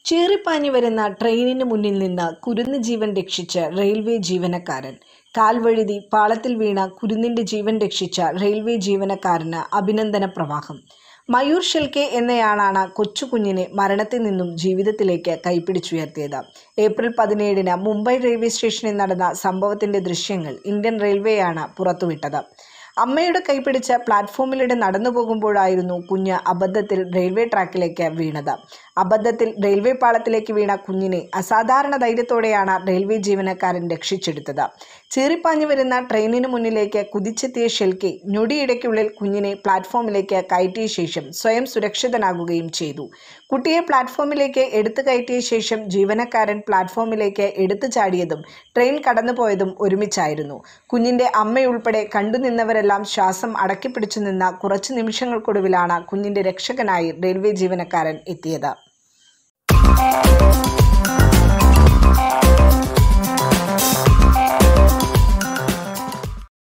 ചീറിപ്പാഞ്ഞു വരുന്ന ട്രെയിനിന് മുന്നിൽ നിന്ന് കുരുന്ന് ജീവൻ രക്ഷിച്ച റെയിൽവേ ജീവനക്കാരൻ കാൽവഴുതി പാളത്തിൽ വീണ കുരുന്നിന്റെ ജീവൻ രക്ഷിച്ച റെയിൽവേ ജീവനക്കാരന് അഭിനന്ദന പ്രവാഹം മയൂർ ഷെൽക്കെ എന്നയാളാണ് കൊച്ചുകുഞ്ഞിനെ മരണത്തിൽ നിന്നും ജീവിതത്തിലേക്ക് കൈപ്പിടിച്ചുയർത്തിയത് ഏപ്രിൽ പതിനേഴിന് മുംബൈ റെയിൽവേ സ്റ്റേഷനിൽ നടന്ന സംഭവത്തിന്റെ ദൃശ്യങ്ങൾ ഇന്ത്യൻ റെയിൽവേയാണ് പുറത്തുവിട്ടത് അമ്മയുടെ കൈപിടിച്ച് പ്ലാറ്റ്ഫോമിലൂടെ നടന്നു പോകുമ്പോഴായിരുന്നു കുഞ്ഞ് അബദ്ധത്തിൽ റെയിൽവേ ട്രാക്കിലേക്ക് വീണത് അബദ്ധത്തിൽ റെയിൽവേ പാളത്തിലേക്ക് വീണ കുഞ്ഞിനെ അസാധാരണ ധൈര്യത്തോടെയാണ് റെയിൽവേ ജീവനക്കാരൻ രക്ഷിച്ചെടുത്തത് ചീറിപ്പാഞ്ഞു വരുന്ന ട്രെയിനിന് മുന്നിലേക്ക് കുതിച്ചെത്തിയ ഷെൽക്കെ ഞൊടിയിടയ്ക്കുള്ളിൽ കുഞ്ഞിനെ പ്ലാറ്റ്ഫോമിലേക്ക് കയറ്റിയ ശേഷം സ്വയം സുരക്ഷിതനാകുകയും ചെയ്തു കുട്ടിയെ പ്ലാറ്റ്ഫോമിലേക്ക് എടുത്തു കയറ്റിയ ശേഷം ജീവനക്കാരൻ പ്ലാറ്റ്ഫോമിലേക്ക് എടുത്തു ചാടിയതും ട്രെയിൻ കടന്നുപോയതും ഒരുമിച്ചായിരുന്നു കുഞ്ഞിന്റെ അമ്മയുൾപ്പെടെ കണ്ടുനിന്നവരെല്ലാം ശ്വാസം അടക്കിപ്പിടിച്ചു നിന്ന കുറച്ച് നിമിഷങ്ങൾക്കൊടുവിലാണ് കുഞ്ഞിന്റെ രക്ഷകനായി റെയിൽവേ ജീവനക്കാരൻ എത്തിയത്